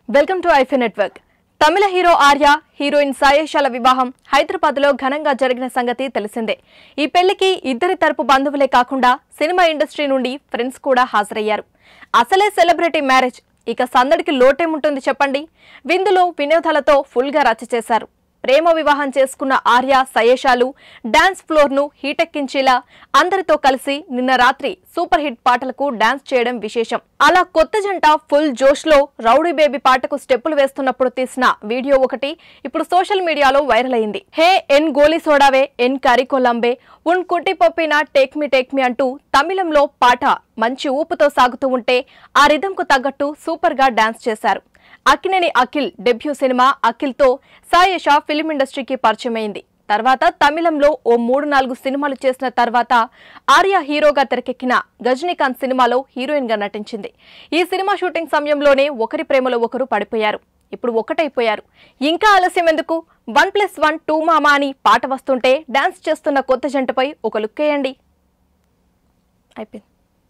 Welcome to iFi network Tamil hero Arya heroine సాయేషాల వివాహం హైదరాబాద్ లో ఘనంగా జరిగిన సంగతి తెలిసిందే ఈ పెళ్లికి ఇద్దరి తరపు బంధువులే కాకుండా సినిమా ఇండస్ట్రీ నుండి ఫ్రెండ్స్ కూడా హాజరయ్యారు అసలే సెలబ్రిటీ మ్యారేజ్ ఇక సందడికి లోటేముంటుంది చెప్పండి విందులో వినోదాలతో ఫుల్ గా రచ్చ చేశారు ప్రేమ వివాహం చేసుకున్న ఆర్య సయేషాలు డాన్స్ ఫ్లోర్ ను హీటెక్కించేలా అందరితో కలిసి నిన్న రాత్రి సూపర్ హిట్ పాటలకు డాన్స్ చేయడం విశేషం అలా కొత్త జంట ఫుల్ జోష్ లో రౌడీ బేబీ పాటకు స్టెప్పులు వేస్తున్నప్పుడు తీసిన వీడియో ఒకటి ఇప్పుడు సోషల్ మీడియాలో వైరల్ అయింది హే ఎన్ గోలీ సోడావే ఎన్ కరికొలంబే ఉన్ కుట్టి పొప్పిన టేక్ మీ టేక్ మీ అంటూ తమిళంలో పాట మంచి ఊపుతో సాగుతూ ఉంటే ఆ రిధంకు తగ్గట్టు సూపర్ గా డాన్స్ చేశారు అక్కినేని అఖిల్ డెబ్యూ సినిమా అఖిల్తో సాయేష ఫిల్మ్ ఇండస్ట్రీకి పరిచయమైంది తర్వాత తమిళంలో ఓ మూడు నాలుగు సినిమాలు చేసిన తర్వాత ఆర్య హీరోగా తెరకెక్కిన గజనీకాంత్ సినిమాలో హీరోయిన్ గా నటించింది ఈ సినిమా షూటింగ్ సమయంలోనే ఒకరి ప్రేమలో ఒకరు పడిపోయారు ఇప్పుడు ఒకటైపోయారు ఇంకా ఆలస్యం ఎందుకు వన్ ప్లస్ వన్ టూ మామా అని పాట వస్తుంటే డాన్స్ చేస్తున్న కొత్త జంటపై ఒక లుక్ వేయండి అయిపోయింది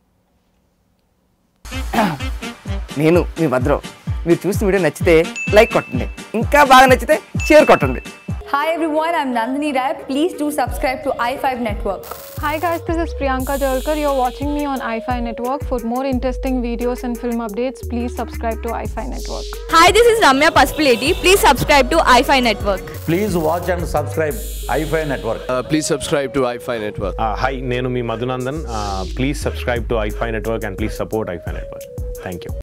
నేను మీ భద్రం మీరు చూసిన వీడియో నచ్చితే లైక్ కొట్టండి ఇంకా బాగా నచ్చితే షేర్ కొట్టండి Hi everyone, I'm Nandini Rai. Please do subscribe to i5 Network. Hi guys, this is Priyanka Jalkar. You're watching me on iFi Network. For more interesting videos and film updates, please subscribe to iFi Network. Hi, this is Ramya Paspaleti. Please subscribe to iFi Network. Please watch and subscribe iFi Network. Uh, please subscribe to iFi Network. Hi నేను మీ Madhunandan please subscribe to iFi network and please support iFi network thank you